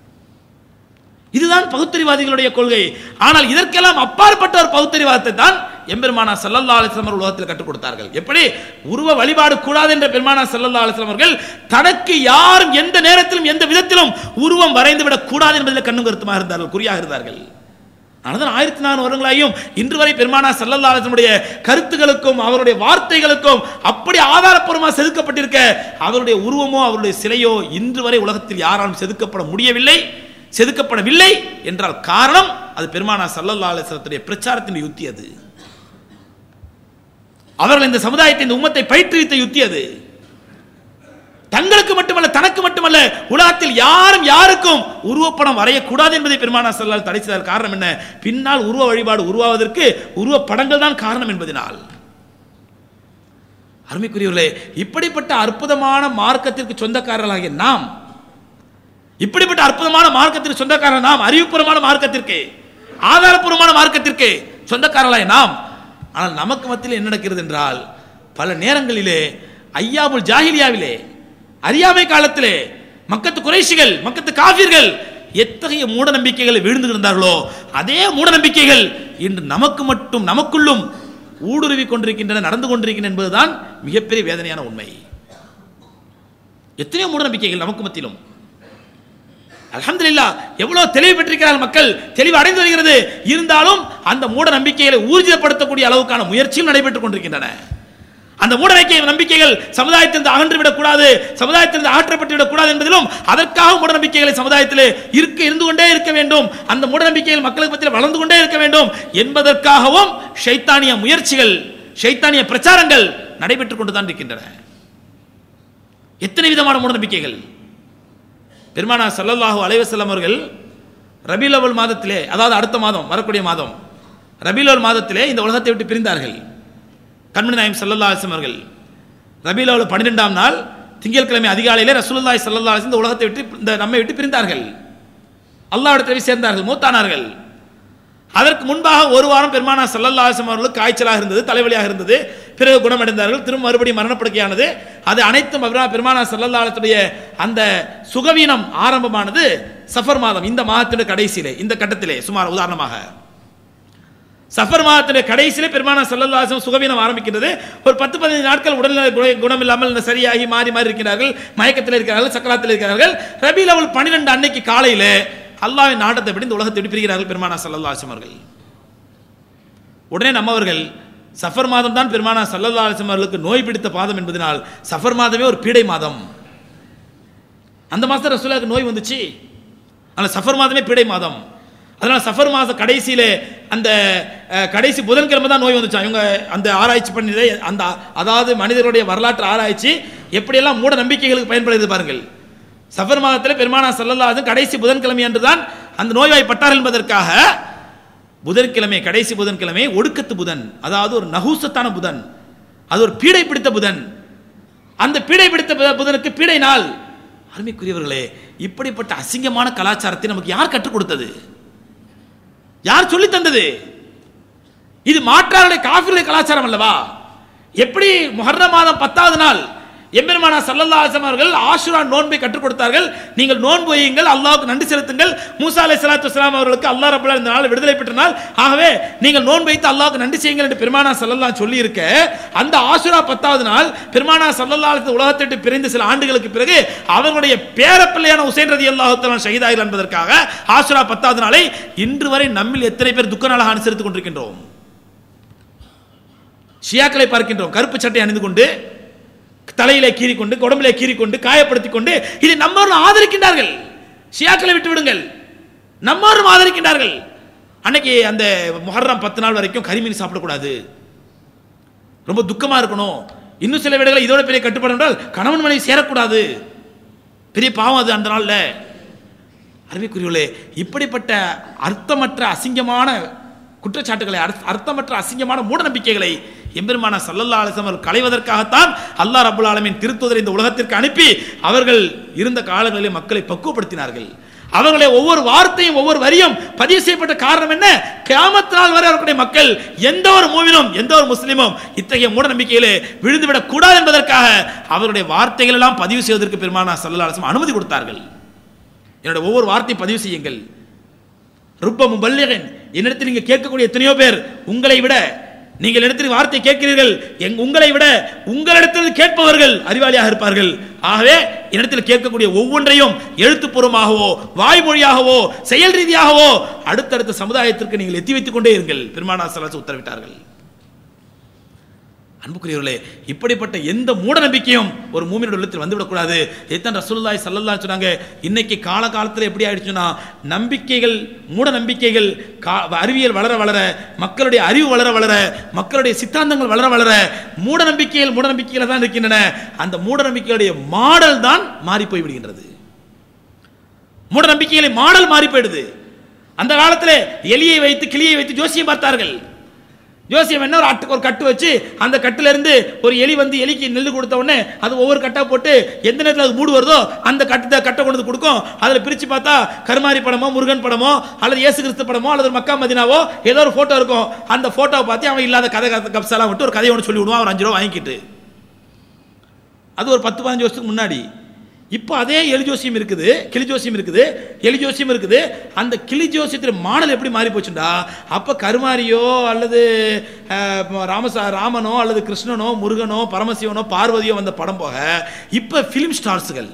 இதுதான் பகுத்தறிவாதிகளுடைய கொள்கை ஆனால் இதற்கெல்லாம் அப்பாற்பட்ட ஒரு பகுத்தறிவாதத்தை தான் எம்பெருமானா சல்லல்லா அலிஸ்லாம் அவர்கள் உலகத்தில் கற்றுக் கொடுத்தார்கள் எப்படி உருவ வழிபாடு கூடாது என்ற பெருமானா சல்லல்லா அலிஸ்லாம் அவர்கள் தனக்கு யாரும் எந்த நேரத்திலும் எந்த விதத்திலும் உருவம் வரைந்து விடக் கூடாது என்பதில் கண்ணும் கருத்துமாக இருந்தார்கள் குறியாக இருந்தார்கள் ஆனால் ஆயிரத்தி நானூறு வருடங்களாயும் இன்று வரை பெருமானா சல்லல்லா அலிஸ்லமுடைய கருத்துகளுக்கும் அவருடைய வார்த்தைகளுக்கும் அப்படி ஆதாரப்பூர்வமாக செதுக்கப்பட்டிருக்க அவருடைய உருவமோ அவருடைய சிலையோ இன்று வரை உலகத்தில் யாராலும் செதுக்கப்பட முடியவில்லை செதுக்கப்படவில்லை என்றால் காரணம் அது பெருமானா சல்லல்லா அலிஸ்லத்துடைய பிரச்சாரத்தின் யுத்தி அது அவர்கள் இந்த சமுதாயத்தை இந்த உம்மத்தை பயிற்றுவித்த யுத்தி அது தங்களுக்கு மட்டுமல்ல தனக்கு மட்டுமல்ல உலகத்தில் யாரும் யாருக்கும் உருவப்படம் வரையக்கூடாது என்பதை பெருமானா சல்லால் தடை செய்தார் காரணம் என்ன பின்னால் உருவ வழிபாடு உருவாவதற்கு உருவப்படங்கள் தான் காரணம் என்பதனால் அருமைக்குரியவர்களே இப்படிப்பட்ட அற்புதமான மார்க்கத்திற்கு சொந்தக்காரர்களாகிய நாம் இப்படிப்பட்ட அற்புதமான மார்க்கத்திற்கு சொந்தக்காரர் நாம் அறிவுபூர்வமான மார்க்கத்திற்கு ஆதாரப்பூர்வமான மார்க்கத்திற்கு சொந்தக்காரர்களாய் நாம் ஆனால் நமக்கு மத்தியில் என்ன நடக்கிறது என்றால் பல நேரங்களிலே ஐயாமுல் ஜாஹிலியாவிலே அறியாமை காலத்திலே மக்கத்து குறைஷிகள் மக்கத்து காஃபிர்கள் எத்தகைய மூட நம்பிக்கைகளை வீழ்ந்து இருந்தார்களோ அதே மூட நம்பிக்கைகள் இன்று நமக்கு மட்டும் நமக்குள்ளும் ஊடுருவி கொண்டிருக்கின்றன நடந்து கொண்டிருக்கின்றன என்பதுதான் மிகப்பெரிய வேதனையான உண்மை எத்தனையோ மூட நம்பிக்கைகள் நமக்கு மத்தியிலும் அல்ஹம்துலில்லாஹ் எவ்வளவு தெளிவு பெற்றிருக்கிறார்கள் மக்கள் தெளிவு அடைந்து வருகிறது இருந்தாலும் அந்த மூட நம்பிக்கைகளை ஊர்ஜிதப்படுத்தக்கூடிய அளவுக்கான முயற்சியும் நடைபெற்றுக் கொண்டிருக்கின்றன அந்த மூட நம்பிக்கை நம்பிக்கைகள் சமுதாயத்திலிருந்து அகன்று விடக்கூடாது சமுதாயத்திலிருந்து அகற்றப்பட்டு விடக்கூடாது என்பதிலும் அதற்காக மூட நம்பிக்கைகளை சமுதாயத்தில் இருக்க இருந்து கொண்டே இருக்க வேண்டும் அந்த மூட நம்பிக்கைகள் மக்களுக்கு மத்தியில் வளர்ந்து கொண்டே இருக்க வேண்டும் என்பதற்காகவும் ஷைத்தானிய முயற்சிகள் ஷைத்தானிய பிரச்சாரங்கள் நடைபெற்றுக் கொண்டுதான் இருக்கின்றன எத்தனை விதமான மூட நம்பிக்கைகள் பெருமானா சல்லல்லாஹு அலைவசல்லம் அவர்கள் ரபியுல் அவல் மாதத்திலே அதாவது அடுத்த மாதம் வரக்கூடிய மாதம் ரபியுல் அவல் மாதத்திலே இந்த உலகத்தை விட்டு பிரிந்தார்கள் கண்மணி நாயம் சல்லல்லா அலிஸ்லம் அவர்கள் ரபியுல் அவல் பன்னிரெண்டாம் நாள் திங்கட்கிழமை அதிகாலையிலே ரசூலுல்லாஹி சல்லல்லா அலிஸ்லம் இந்த உலகத்தை விட்டு இந்த நம்மை விட்டு பிரிந்தார்கள் அல்லாஹ்விடத்தில் போய் சேர்ந்தார்கள் மூத்தானார்கள் அதற்கு முன்பாக ஒரு வாரம் பெருமானா சல்லல்லா அலிஸ்லம் அவர்களுக்கு காய்ச்சலாக இருந்தது தலைவலியாக இருந்தது பிறகு குணமடைந்தார்கள் திரும்ப மறுபடியும் மரணப்படுக்கையானது அது அனைத்தும் அபிரா பெருமானா சல்லல்லாத்துடைய அந்த சுகவீனம் ஆரம்பமானது சஃபர் மாதம் இந்த மாதத்தினுடைய கடைசியிலே இந்த கட்டத்திலே சுமார் உதாரணமாக சஃபர் மாதத்தினுடைய கடைசியிலே பெருமானா சல்லல்லாசம் சுகவீனம் ஆரம்பிக்கிறது ஒரு பத்து பதினைந்து நாட்கள் உடல்நல குண- குணம் இல்லாமல் சரியாகி மாறி மாறி இருக்கிறார்கள் மயக்கத்தில் இருக்கிறார்கள் சக்கராத்தில் இருக்கிறார்கள் ரபி லெவல் பன்னிரெண்டு அன்னைக்கு காலையில அல்லாஹ்வின் நாட்டத்தை படி இந்த உலகத்தை விட்டு பிரிகிறார்கள் பெருமானா சல்லல்லாசம் அவர்கள் உடனே நம்மவர்கள் சஃபர் மாதம் தான் பெருமானா சல்லல்லா அலிஸ்லாம் அவர்களுக்கு நோய் பிடித்த பாதம் என்பதனால் சஃபர் மாதமே ஒரு பீடை மாதம் அந்த மாதம் ரசூலாவுக்கு நோய் வந்துச்சு ஆனால் சஃபர் மாதமே பீடை மாதம் அதனால சஃபர் மாத கடைசியிலே அந்த அஹ், கடைசி புதன்கிழமை தான் நோய் வந்துச்சான் இவங்க அந்த ஆராய்ச்சி பண்ணி அந்த அதாவது மனிதர்களுடைய வரலாற்று ஆராய்ச்சி எப்படியெல்லாம் மூட நம்பிக்கைகளுக்கு பயன்படுது பாருங்கள் சஃபர் மாதத்தில் பெருமானா சல்லல்லாஹு கடைசி புதன்கிழமை அன்று தான் அந்த நோய்வாய்ப்பட்டார் என்பதற்காக புதன்கிழமை கடைசி புதன்கிழமை ஒடுக்கத்து புதன் அதாவது ஒரு நகூசத்தான புதன் அது ஒரு பீடை பிடித்த புதன் அந்த பீடை பிடித்த புத- புதனுக்கு பீடை நாள் அருமைக்குரியவர்களே இப்படிப்பட்ட அசிங்கமான கலாச்சாரத்தை நமக்கு யார் கற்றுக் கொடுத்தது யார் சொல்லி தந்தது இது மாற்றாருடைய காஃபிருடைய கலாச்சாரம் அல்லவா எப்படி முஹர்ரம் மாதம் பத்தாவது நாள் எம்பெருமானா சல்லல்லா அலிஸ்லாம் அவர்கள் ஆஷுரா நோன்பை கற்றுக் கொடுத்தார்கள் நீங்கள் நோன்பு வையுங்கள் அல்லாஹ்வுக்கு நன்றி செலுத்துங்கள் மூசா அலை சலாத்து வஸ்ஸலாம் அவர்களுக்கு அல்லாஹ் ரபுல்லா இந்த நாள் விடுதலை பெற்ற நாள் ஆகவே நீங்கள் நோன்பு வைத்து அல்லாஹ்வுக்கு நன்றி செய்யுங்கள் என்று பெருமானா சல்லல்லா சொல்லி இருக்க அந்த ஆஷுரா பத்தாவது நாள் பெருமானா சல்லல்லா அலிஸ்லாம் உலகத்தை விட்டு பிரிந்து சில ஆண்டுகளுக்கு பிறகு அவர்களுடைய பேரப்பிள்ளையான உசைன் ரதி அல்லாஹுத்தலான் ஷஹீதாயில் என்பதற்காக ஆஷுரா பத்தாவது நாளை இன்று வரை நம்மில் எத்தனை பேர் துக்க நாளாக அனுசரித்துக் கொண்டிருக்கின்றோம் ஷியாக்களை பார்க்கின்றோம் கருப்பு சட்டை அணிந்து கொண்டு தலையிலே கீறிக்கொண்டு உடம்பிலே கீறிக்கொண்டு காயப்படுத்திக் கொண்டு இதை நம்மவர்கள் ஆதரிக்கின்றார்கள் ஷியாக்களை விட்டு விடுங்கள் நம்மவரும் ஆதரிக்கின்றார்கள் அன்னைக்கு அந்த முஹர்ரம் பத்து நாள் வரைக்கும் கரிமீன் சாப்பிடக்கூடாது ரொம்ப துக்கமா இருக்கணும் இன்னும் சில வீடுகள் இதோட பெரிய கட்டுப்பாடு என்றால் கணவன் மனைவி சேரக்கூடாது பெரிய பாவம் அது அந்த நாள்ல அருமைக்குரியவர்களே இப்படிப்பட்ட அர்த்தமற்ற அசிங்கமான குற்றச்சாட்டுகளை அர்த்த- அர்த்தமற்ற அசிங்கமான மூட நம்பிக்கைகளை எம்பெருமான சல்லல்லா அலிஸ்லாம் அவர்கள் களைவதற்காகத்தான் அல்லாஹ் ரபுல் ஆலமின் திருத்துதரை இந்த உலகத்திற்கு அனுப்பி அவர்கள் இருந்த காலங்களிலே மக்களை பக்குவப்படுத்தினார்கள் அவர்களை ஒவ்வொரு வார்த்தையும் ஒவ்வொரு வரியும் பதிவு செய்யப்பட்ட காரணம் என்ன கியாமத் நாள் வரை அவர்களுடைய மக்கள் எந்த ஒரு மூவினும் எந்த ஒரு முஸ்லிமும் இத்தகைய மூட நம்பிக்கையிலே விழுந்துவிடக் கூடாது என்பதற்காக அவருடைய வார்த்தைகள் எல்லாம் பதிவு செய்வதற்கு பெருமானா சல்லல்லா அலிஸ்லாம் அனுமதி கொடுத்தார்கள் என்னோட ஒவ்வொரு வார்த்தையும் பதிவு செய்யுங்கள் ருப்ப முபல்லிகன் என்னிடத்தில் நீங்க கேட்கக்கூடிய எத்தனையோ பேர் உங்களை விட நீங்கள் இடத்தில் வார்த்தை கேட்கிறீர்கள் எங் உங்களை விட உங்களிடத்தில் கேட்பவர்கள் அறிவாளியாக இருப்பார்கள் ஆகவே என்னிடத்தில் கேட்கக்கூடிய ஒவ்வொன்றையும் எழுத்துப்பூர்வமாகவோ வாய்மொழியாகவோ செயல் ரீதியாகவோ அடுத்தடுத்த சமுதாயத்திற்கு நீங்கள் எத்தி வைத்துக் கொண்டே இருங்கள் பெருமானா சலாசு உத்தரவிட்டார்கள் அன்புக்குரியவர்களே இப்படிப்பட்ட எந்த மூட நம்பிக்கையும் ஒரு மூமினோட உள்ளத்தில் வந்துவிடக்கூடாது இதைத்தான் ரசூலுல்லாஹி ஸல்லல்லாஹு அலைஹி சொன்னாங்க இன்னைக்கு காலகாலத்தில் எப்படி ஆயிடுச்சுன்னா நம்பிக்கைகள் மூட நம்பிக்கைகள் கா- அறிவியல் வளர வளர மக்களுடைய அறிவு வளர வளர மக்களுடைய சித்தாந்தங்கள் வளர வளர மூட நம்பிக்கைகள் மூட நம்பிக்கைகள் தான் இருக்கின்றன அந்த மூட நம்பிக்கைகளுடைய மாடல் தான் மாறி போய் விடுகின்றது மூட நம்பிக்கைகளை மாடல் மாறி போயிடுது அந்த காலத்தில் எலியை வைத்து கிளியை வைத்து ஜோசியம் பார்த்தார்கள் ஜோசியம் என்ன ஒரு அட்டு ஒரு கட்டு வச்சு அந்த கட்டுல இருந்து ஒரு எலி வந்து எலிக்கு நெல்லு கொடுத்த உடனே அது ஒவ்வொரு கட்டா போட்டு எந்த நேரத்தில் அது மூடு வருதோ அந்த கட்டு கட்டை கொண்டு வந்து கொடுக்கும் அதில் பிரிச்சு பார்த்தா கருமாரி படமோ முருகன் படமோ அல்லது இயேசு கிறிஸ்து படமோ அல்லது ஒரு மக்கா மதினாவோ ஏதோ ஒரு போட்டோ இருக்கும் அந்த போட்டோவை பார்த்து அவன் இல்லாத கதை கதை கப்சாலாம் விட்டு ஒரு கதையை ஒன்று சொல்லி விடுவான் ஒரு அஞ்சு ரூபா வாங்கிக்கிட்டு அது ஒரு பத்து பதினஞ்சு வருஷத்துக்கு முன்னாடி இப்போ அதே எலி ஜோசியம் இருக்குது கிளி ஜோசியம் இருக்குது எலி ஜோசியம் இருக்குது அந்த கிளி ஜோசியத்தில் மாடல் எப்படி மாறி போச்சுண்டா அப்போ கருமாரியோ அல்லது அஹ், ராமசா ராமனோ அல்லது கிருஷ்ணனோ முருகனோ பரமசிவனோ பார்வதியோ வந்த படம் போக இப்போ ஃபிலிம் ஸ்டார்ஸுகள்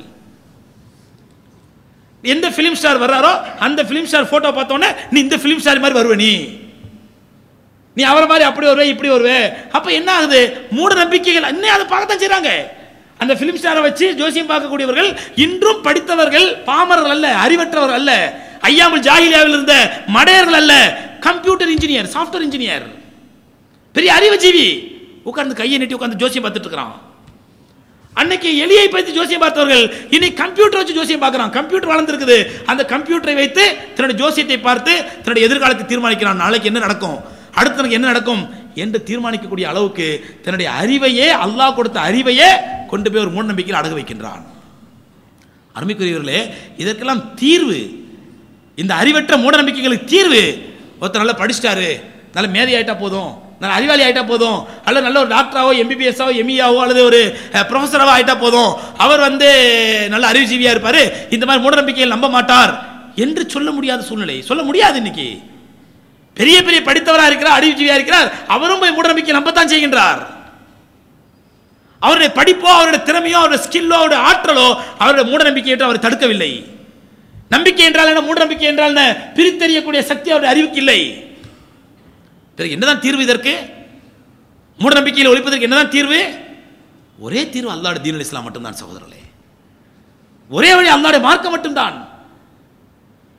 எந்த ஃபிலிம் ஸ்டார் வர்றாரோ அந்த ஃபிலிம் ஸ்டார் போட்டோ பார்த்தோன்னே நீ இந்த ஃபிலிம் ஸ்டார் மாதிரி வருவ நீ நீ அவரை மாதிரி அப்படி வருவே இப்படி வருவே அப்ப என்ன ஆகுது மூட நம்பிக்கைகள் இன்னும் அதை பார்க்கத்தான் செய்றாங்க அந்த பிலிம் ஸ்டாரை வச்சு ஜோசியம் பார்க்கக்கூடியவர்கள் இன்றும் படித்தவர்கள் பாமரர்கள் அல்ல அறிவற்றவர்கள் அல்ல ஐயாமுல் ஜாகிலியாவில் இருந்த மடையர்கள் அல்ல கம்ப்யூட்டர் இன்ஜினியர் சாஃப்ட்வேர் இன்ஜினியர் பெரிய அறிவுஜீவி உட்கார்ந்து கையை நீட்டி உட்கார்ந்து ஜோசியம் பார்த்துட்டு இருக்கிறான் அன்னைக்கு எலியை பற்றி ஜோசியம் பார்த்தவர்கள் இனி கம்ப்யூட்டர் வச்சு ஜோசியம் பார்க்கறான் கம்ப்யூட்டர் வளர்ந்துருக்குது அந்த கம்ப்யூட்டரை வைத்து தன்னுடைய ஜோசியத்தை பார்த்து தன்னுடைய எதிர்காலத்தை தீர்மானிக்கிறான் நாளைக்கு என்ன நடக்கும் அடுத்து எனக்கு என்ன நடக்கும் என்று தீர்மானிக்கக்கூடிய அளவுக்கு தன்னுடைய அறிவையே அல்லாஹ் கொடுத்த அறிவையே கொண்டு போய் ஒரு மூட நம்பிக்கையில் அடகு வைக்கின்றான் அருமைக்குரியவர்களே இதற்கெல்லாம் தீர்வு இந்த அறிவற்ற மூட நம்பிக்கைகளுக்கு தீர்வு ஒருத்தர் நல்லா படிச்சிட்டாரு நல்ல மேதை ஆயிட்டா போதும் நல்ல அறிவாளி ஆயிட்டா போதும் அல்லது நல்ல ஒரு டாக்டராவோ எம்பிபிஎஸ்ஸாவோ எம்இஆவோ அல்லது ஒரு அஹ், ப்ரொஃபஸராவோ ஆயிட்டா போதும் அவர் வந்து நல்ல அறிவுஜீவியா இருப்பாரு இந்த மாதிரி மூட நம்பிக்கையில் நம்ப மாட்டார் என்று சொல்ல முடியாத சூழ்நிலை சொல்ல முடியாது இன்னைக்கு பெரிய பெரிய படித்தவரா இருக்கிறார் அறிவுஜீவியா இருக்கிறார் அவரும் போய் மூட நம்பிக்கை நம்பத்தான் செய்கின்றார் அவருடைய படிப்போ அவருடைய திறமையோ அவருடைய ஸ்கில்லோ அவருடைய ஆற்றலோ அவருடைய மூட நம்பிக்கையை அவர் தடுக்கவில்லை நம்பிக்கை என்றால் என்ன மூட நம்பிக்கை என்றால் என்ன பிரித்தறியக்கூடிய சக்தி அவருடைய அறிவுக்கு இல்லை பிறகு என்னதான் தீர்வு இதற்கு மூட நம்பிக்கையில் ஒழிப்பதற்கு என்னதான் தீர்வு ஒரே தீர்வு அல்லாஹ்வுடைய தீனுல் இஸ்லாம் மட்டும்தான் சகோதரர்களே ஒரே வழி அல்லாஹ்வுடைய மார்க்கம் மட்டும்தான்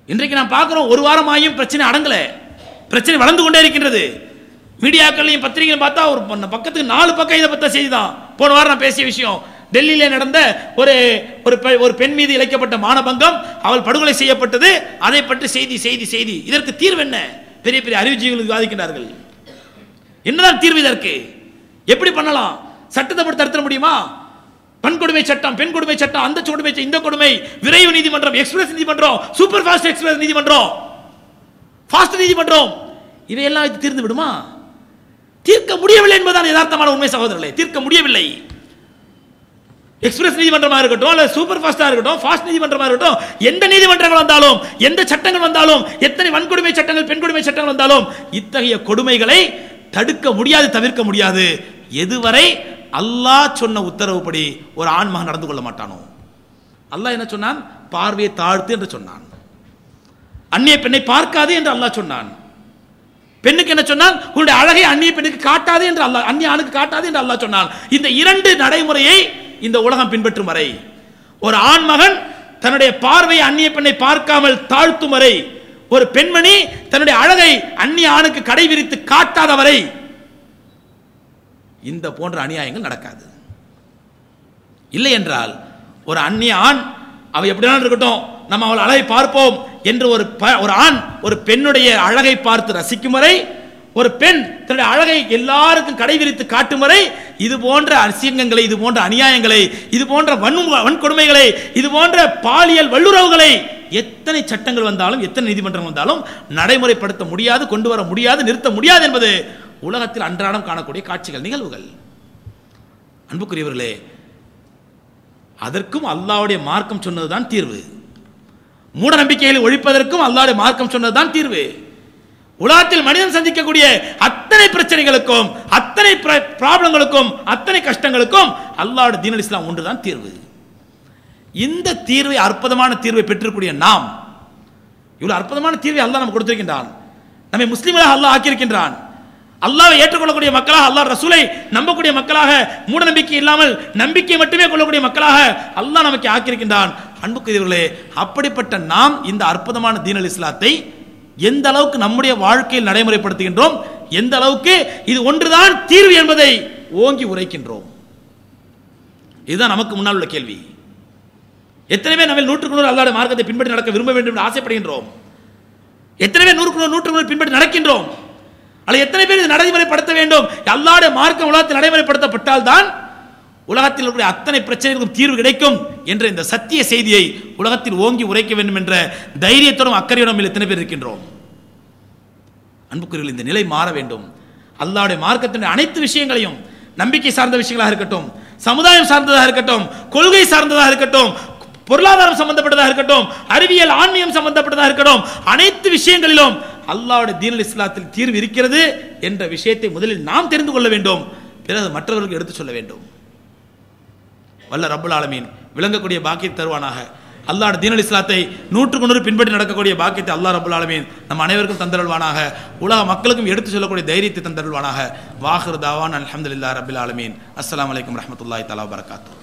இன்றைக்கு நான் பார்க்கிறோம் ஒரு வாரமாயும் பிரச்சனை அடங்கல பிரச்சனை வளர்ந்து கொண்டே இருக்கின்றது மீடியாக்கள்லையும் பத்திரிகையும் பார்த்தா ஒரு ப- பக்கத்துக்கு நாலு பக்கம் இதை பத்த செய்தி தான் போன வாரம் நான் பேசிய விஷயம் டெல்லியில நடந்த ஒரு ஒரு பெ- ஒரு பெண் மீது இழைக்கப்பட்ட மானபங்கம் அவள் படுகொலை செய்யப்பட்டது அதை பற்றி செய்தி செய்தி செய்தி இதற்கு தீர்வு என்ன பெரிய பெரிய அறிவுஜீவிகள் விவாதிக்கின்றார்கள் என்னதான் தீர்வு இதற்கு எப்படி பண்ணலாம் சட்டத்தை படி தடுத்த முடியுமா வன்கொடுமை சட்டம் பெண் கொடுமை சட்டம் அந்த கொடுமை இந்த கொடுமை விரைவு நீதிமன்றம் எக்ஸ்பிரஸ் நீதிமன்றம் சூப்பர் ஃபாஸ்ட் எக்ஸ்பிரஸ் நீதிமன்றம் ஃபாஸ்ட் நீதிமன்றம் இவையெல்லாம் வைத்து தீர்ந்து விடுமா தீர்க்க முடியவில்லை என்பதுதான் யதார்த்தமான உண்மை சகோதரர்களே தீர்க்க முடியவில்லை எக்ஸ்பிரஸ் நீதிமன்றமா இருக்கட்டும் அல்ல சூப்பர் ஃபாஸ்டா இருக்கட்டும் ஃபாஸ்ட் நீதிமன்றமா இருக்கட்டும் எந்த நீதிமன்றங்கள் வந்தாலும் எந்த சட்டங்கள் வந்தாலும் எத்தனை வன்கொடுமை சட்டங்கள் பெண் கொடுமை சட்டங்கள் வந்தாலும் இத்தகைய கொடுமைகளை தடுக்க முடியாது தவிர்க்க முடியாது எதுவரை அல்லாஹ் சொன்ன உத்தரவுப்படி ஒரு ஆண்மகன் நடந்து கொள்ள மாட்டானோ அல்லாஹ் என்ன சொன்னான் பார்வையை தாழ்த்து என்று சொன்னான் அந்நிய பெண்ணை பார்க்காதே என்று அல்லாஹ் சொன்னான் பெண்ணுக்கு என்ன சொன்னான் உன்னுடைய அழகை அந்நிய பெண்ணுக்கு காட்டாதே என்று அல்லாஹ் அந்நிய ஆணுக்கு காட்டாதே என்று அல்லாஹ் சொன்னான் இந்த இரண்டு நடைமுறையை இந்த உலகம் பின்பற்றும் வரை ஒரு ஆண்மகன் தன்னுடைய பார்வையை அந்நிய பெண்ணை பார்க்காமல் தாழ்த்தும் வரை ஒரு பெண்மணி தன்னுடைய அழகை அந்நிய ஆணுக்கு கடை விரித்து காட்டாத வரை இந்த போன்ற அநியாயங்கள் நடக்காது இல்லை என்றால் ஒரு அந்நிய ஆண் அவ எப்படினாலும் இருக்கட்டும் நம்ம அவள் அழகை பார்ப்போம் என்று ஒரு ப- ஒரு ஆண் ஒரு பெண்ணுடைய அழகை பார்த்து ரசிக்கும் வரை ஒரு பெண் தன்னுடைய அழகை எல்லாருக்கும் கடைவிரித்து காட்டும் வரை இது போன்ற அசிங்கங்களை இது போன்ற அநியாயங்களை இது போன்ற வன் வன்கொடுமைகளை இது போன்ற பாலியல் வல்லுறவுகளை எத்தனை சட்டங்கள் வந்தாலும் எத்தனை நீதிமன்றங்கள் வந்தாலும் நடைமுறைப்படுத்த முடியாது கொண்டு வர முடியாது நிறுத்த முடியாது என்பது உலகத்தில் அன்றாடம் காணக்கூடிய காட்சிகள் நிகழ்வுகள் அன்புக்குரியவர்களே அதற்கும் அல்லாஹ்வுடைய மார்க்கம் சொன்னதுதான் தீர்வு மூட நம்பிக்கைகளை ஒழிப்பதற்கும் அல்லாஹ்வுடைய மார்க்கம் சொன்னதுதான் தீர்வு உலகத்தில் மனிதன் சந்திக்கக்கூடிய அத்தனை பிரச்சனைகளுக்கும் அத்தனை ப்ராப்ளங்களுக்கும் அத்தனை கஷ்டங்களுக்கும் அல்லாஹ்வுடைய தீனல் இஸ்லாம் ஒன்றுதான் தீர்வு இந்த தீர்வை அற்புதமான தீர்வை பெற்றிருக்கூடிய நாம் இவ்வளவு அற்புதமான தீர்வை அல்லாஹ் நமக்கு கொடுத்திருக்கின்றான் நம்மை முஸ்லிம்களாக அல்லாஹ் ஆக்கியிருக்கின்றான் அல்லாஹ்வை ஏற்றுக்கொள்ளக்கூடிய மக்களாக அல்லாஹ் ரசூலை நம்பக்கூடிய மக்களாக மூட நம்பிக்கை இல்லாமல் நம்பிக்கை மட்டுமே கொள்ளக்கூடிய மக்களாக அல்லாஹ் நமக்கு ஆக்கியிருக்கின்றான் அன்புக்குரியவர்களே அப்படிப்பட்ட நாம் இந்த அற்புதமான தீனல் இஸ்லாத்தை எந்த அளவுக்கு நம்முடைய வாழ்க்கையில் நடைமுறைப்படுத்துகின்றோம் எந்த அளவுக்கு இது ஒன்றுதான் தீர்வு என்பதை ஓங்கி உரைக்கின்றோம் இதுதான் நமக்கு முன்னால் உள்ள கேள்வி எத்தனை பேர் நம்ம நூற்றுக்கு நூறு அல்லாட மார்க்கத்தை பின்பற்றி நடக்க விரும்ப வேண்டும் என்று ஆசைப்படுகின்றோம் எத்தனை பேர் நூறுக்கு நூறு நூற்றுக்கு நூறு பின்பற்றி நடக்கின்றோம் அல்ல எத்தனை பேர் இது நடைமுறைப்படுத்த வேண்டும் அல்லாட மார்க்கம் உலகத்தில் நடைமுறைப்படுத்தப்பட்டால் தான் உலகத்தில் இருக்கிற அத்தனை பிரச்சனைகளுக்கும் தீர்வு கிடைக்கும் என்ற இந்த சத்திய செய்தியை உலகத்தில் ஓங்கி உரைக்க வேண்டும் என்ற தைரியத்தோடும் அக்கறையோடும் எத்தனை பேர் இருக்கின்றோம் அன்புக்குரியவர்கள் இந்த நிலை மாற வேண்டும் அல்லாஹ்வுடைய மார்க்கத்தின் அனைத்து விஷயங்களையும் நம்பிக்கை சார்ந்த விஷயங்களாக இருக்கட்டும் சமுதாயம் சார்ந்ததாக இருக்கட்டும் கொள்கை சார்ந்ததாக இருக்கட்டும் பொருளாதாரம் சம்பந்தப்பட்டதாக இருக்கட்டும் அறிவியல் ஆன்மீகம் சம்பந்தப்பட்டதாக இருக்கட்டும் அனைத்து விஷயங்களிலும் அல்லாஹ்வுடைய தீனல் இஸ்லாத்தில் தீர்வு இருக்கிறது என்ற விஷயத்தை முதலில் நாம் தெரிந்து கொள்ள வேண்டும் பிறகு மற்றவர்களுக்கு எடுத்துச் சொல்ல வேண்டும் வல்ல ரப்புல் ஆலமீன் விளங்கக்கூடிய பாக்கியத்தை தருவானாக அல்லாஹ் தீனல் இஸ்லாத்தை நூற்றுக்கு நூறு பின்பற்றி நடக்கக்கூடிய பாக்கியத்தை அல்லாஹ் ரப்புல் ஆலமீன் நம் அனைவருக்கும் தந்தருள்வானாக உலக மக்களுக்கும் எடுத்து சொல்லக்கூடிய தைரியத்தை தந்தருள்வானாக வாஹிர் தாவான் அல்ஹம்துலில்லாஹ் ரபில் ஆலமீன் அஸ்ஸலாமு அலைக்கும் ரஹ்மத்துல்லாஹி தஆலா வபரகாத்துஹு